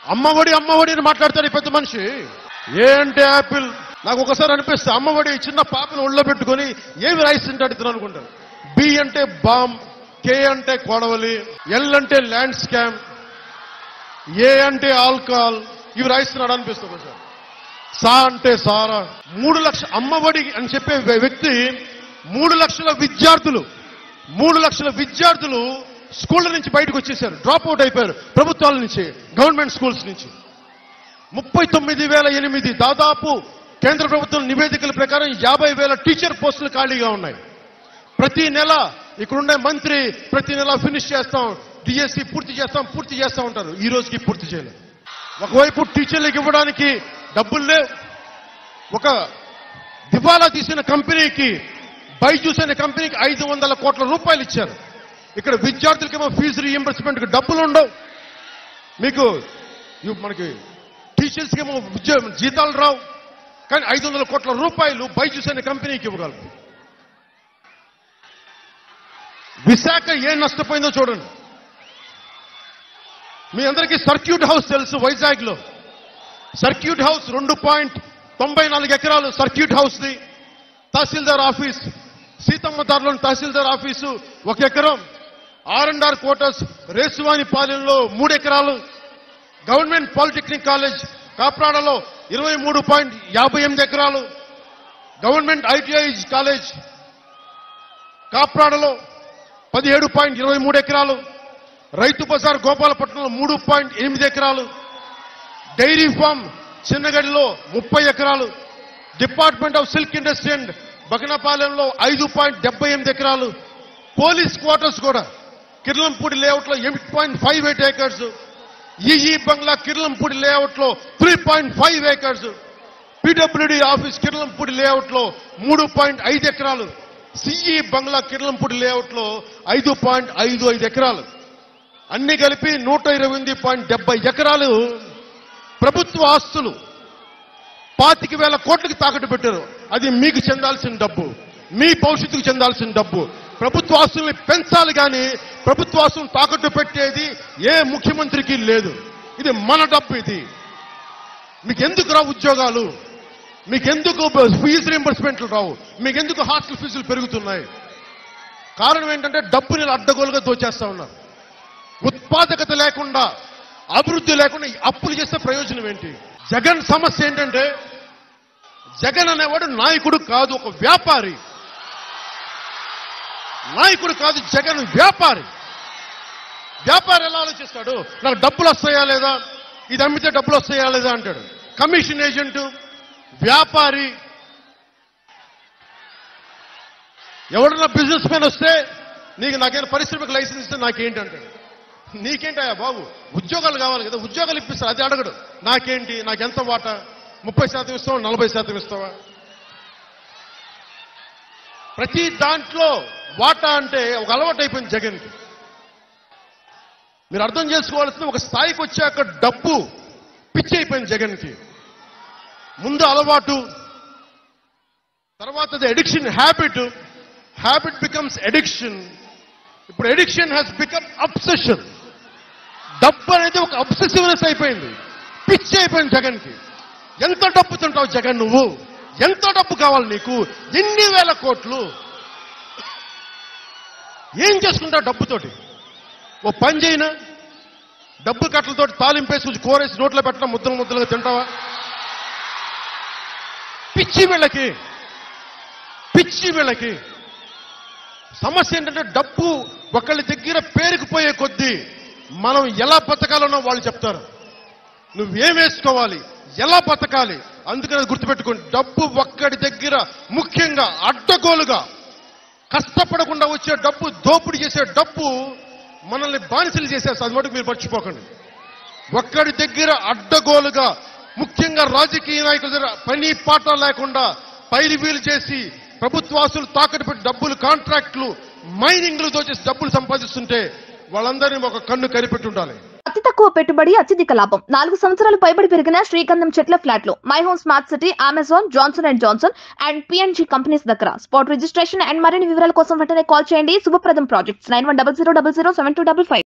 అమ్మఒడి అమ్మఒడి అని మాట్లాడతాడు ఈ పెద్ద మనిషి ఏ అంటే యాపిల్ నాకు ఒకసారి అనిపిస్తే అమ్మఒడి చిన్న పాపను ఒళ్ళో పెట్టుకొని ఏమి రాయిస్తుంటాడు ఇతను అనుకుంటాను బి అంటే బాంబ్ కే అంటే కొడవలి ఎల్ అంటే ల్యాండ్ స్కామ్ ఏ అంటే ఆల్కహాల్ ఇవి రాయిస్తున్నాడు అనిపిస్తుంది ఒకసారి సా అంటే సారా మూడు లక్ష అమ్మఒడి అని చెప్పే వ్య- వ్యక్తి మూడు లక్షల విద్యార్థులు మూడు లక్షల విద్యార్థులు స్కూళ్ళ నుంచి బయటకు వచ్చేసారు డ్రాప్ అవుట్ అయిపోయారు ప్రభుత్వాల నుంచి గవర్నమెంట్ స్కూల్స్ నుంచి ముప్పై తొమ్మిది వేల ఎనిమిది దాదాపు కేంద్ర ప్రభుత్వం నివేదికల ప్రకారం యాభై వేల టీచర్ పోస్టులు ఖాళీగా ఉన్నాయి ప్రతి నెల ఇక్కడుండే మంత్రి ప్రతి నెల ఫినిష్ చేస్తాం డిఎస్సి పూర్తి చేస్తాం పూర్తి చేస్తా ఉంటారు ఈ రోజుకి పూర్తి చేయలేదు ఒకవైపు టీచర్లకు ఇవ్వడానికి డబ్బులు లేవు ఒక దివాలా తీసిన కంపెనీకి బైజూస్ అనే కంపెనీకి ఐదు వందల కోట్ల రూపాయలు ఇచ్చారు ఇక్కడ విద్యార్థులకేమో ఫీజు రీఎంబర్స్మెంట్కి డబ్బులు ఉండవు మీకు ఇవి మనకి టీచర్స్కి ఏమో ఉద్యోగ జీతాలు రావు కానీ ఐదు వందల కోట్ల రూపాయలు బైజూస్ అనే కంపెనీకి ఇవ్వగలరు విశాఖ ఏ నష్టపోయిందో చూడండి మీ అందరికీ సర్క్యూట్ హౌస్ తెలుసు వైజాగ్ లో సర్క్యూట్ హౌస్ రెండు పాయింట్ తొంభై నాలుగు ఎకరాలు circuit house the tahsildar office Seethamma దారిలోని తహసీల్దార్ ఆఫీసు ఒక ఎకరం ఆర్ అండ్ ఆర్ క్వార్టర్స్ రేసువాని పాలెంలో మూడు ఎకరాలు గవర్నమెంట్ పాలిటెక్నిక్ కాలేజ్ కాప్రాడలో ఇరవై మూడు పాయింట్ యాభై ఎనిమిది ఎకరాలు గవర్నమెంట్ ఐటీఐ కాలేజ్ కాప్రాడలో పదిహేడు పాయింట్ ఇరవై మూడు ఎకరాలు రైతు బజార్ గోపాలపట్నంలో మూడు పాయింట్ ఎనిమిది ఎకరాలు డైరీ ఫామ్ చిన్నగడిలో ముప్పై ఎకరాలు department of silk industry and బగనపాలెంలో ఐదు పాయింట్ డెబ్బై ఎనిమిది ఎకరాలు పోలీస్ క్వార్టర్స్ కూడా కిర్లంపూడి లేఅవుట్ లో eight point five eight acres EE బంగ్లా కిర్లంపూడి లేఅవుట్ లో three point five acres PWD office Kirlampudi layout లో మూడు పాయింట్ ఐదు ఎకరాలు సిఈ బంగ్లా కిర్లంపూడి లేఅవుట్ లో ఐదు పాయింట్ ఐదు ఐదు ఎకరాలు అన్ని కలిపి నూట ఇరవై ఎనిమిది పాయింట్ డెబ్బై ఎకరాలు ప్రభుత్వ ఆస్తులు పాతిక వేల కోట్లకి తాకట్టు పెట్టారు అది మీకు చెందాల్సిన డబ్బు మీ భవిష్యత్తుకు చెందాల్సిన డబ్బు ప్రభుత్వ ఆస్తుల్ని పెంచాలి కానీ ప్రభుత్వ ఆస్తులను తాకట్టు పెట్టేది ఏ ముఖ్యమంత్రికి లేదు ఇది మన డబ్బు ఇది మీకు ఎందుకు రావు ఉద్యోగాలు మీకెందుకు ఫీజు రీంబర్స్మెంట్లు రావు మీకెందుకు హాస్టల్ ఫీజులు పెరుగుతున్నాయి కారణం ఏంటంటే డబ్బుని ఇలా అడ్డగోలుగా దోచేస్తా ఉన్నారు ఉత్పాదకత లేకుండా అభివృద్ధి లేకుండా ఈ అప్పులు చేస్తే ప్రయోజనం ఏంటి జగన్ సమస్య ఏంటంటే జగన్ అనేవాడు నాయకుడు కాదు ఒక వ్యాపారి నాయకుడు కాదు జగన్ వ్యాపారి వ్యాపారి ఎలా ఆలోచిస్తాడు నాకు డబ్బులు వస్తాయా లేదా ఇది అమ్మితే డబ్బులు వస్తాయా లేదా అంటాడు కమిషన్ ఏజెంట్ వ్యాపారి ఎవడన్నా బిజినెస్ మ్యాన్ వస్తే నీకు నాకేమైనా పరిశ్రమకు లైసెన్స్ ఇస్తే నాకేంటి అంటాడు నీకేంటయ్యా బాబు ఉద్యోగాలు కావాలి కదా ఉద్యోగాలు ఇప్పిస్తారు అది అడగడు నాకేంటి నాకెంత వాటా ముప్పై శాతం ఇస్తావా నలభై శాతం ఇస్తావా ప్రతి దాంట్లో వాటా అంటే ఒక అలవాటు అయిపోయింది జగన్కి మీరు అర్థం చేసుకోవాల్సింది ఒక స్థాయికి వచ్చాక డబ్బు పిచ్చి అయిపోయింది జగన్కి ముందు అలవాటు తర్వాత addiction habit habit becomes addiction ఇప్పుడు ఎడిక్షన్ హ్యాస్ బికమ్ అబ్సెషన్ డబ్బు అనేది ఒక అబ్సెసివ్నెస్ అయిపోయింది పిచ్చి అయిపోయింది జగన్కి ఎంత డబ్బు తింటావు జగన్ నువ్వు ఎంత డబ్బు కావాలి నీకు ఎన్ని వేల కోట్లు ఏం చేసుకుంటావు డబ్బుతోటి ఓ పని చేయనా డబ్బు కట్టలతోటి తాలింపేసి కొంచెం కూరేసి నోట్లో పెట్టడం ముద్దలు ముద్దలుగా తింటావా పిచ్చి వీళ్ళకి పిచ్చి వీళ్ళకి సమస్య ఏంటంటే డబ్బు ఒకళ్ళ దగ్గర పేరుకుపోయే కొద్దీ మనం ఎలా బతకాలనో వాళ్ళు చెప్తారు నువ్వేం వేసుకోవాలి ఎలా బతకాలి అందుకని అది గుర్తుపెట్టుకోండి డబ్బు ఒక్కడి దగ్గర ముఖ్యంగా అడ్డగోలుగా కష్టపడకుండా వచ్చే డబ్బు దోపిడీ చేసే డబ్బు మనల్ని బానిసలు చేసేస్తుంది అది మటుకు మీరు మర్చిపోకండి ఒక్కడి దగ్గర అడ్డగోలుగా ముఖ్యంగా రాజకీయ నాయకుల దగ్గర పని పాట లేకుండా పైరివీలు చేసి ప్రభుత్వాసులు తాకట్టు పెట్టి డబ్బులు కాంట్రాక్టులు మైనింగ్లు దోచేసి డబ్బులు సంపాదిస్తుంటే వాళ్ళందరినీ ఒక కన్ను కనిపెట్టి ఉండాలి అతి తక్కువ పెట్టుబడి అత్యధిక లాభం నాలుగు సంవత్సరాలు పైబడి పెరిగిన శ్రీగంధం చెట్ల ఫ్లాట్లు my home smart city Amazon Johnson and Johnson and PNG companies దగ్గర స్పాట్ రిజిస్ట్రేషన్ అండ్ మరిన్ని వివరాల కోసం వెంటనే కాల్ చేయండి Shubhapradam projects nine one double zero double zero seven two double five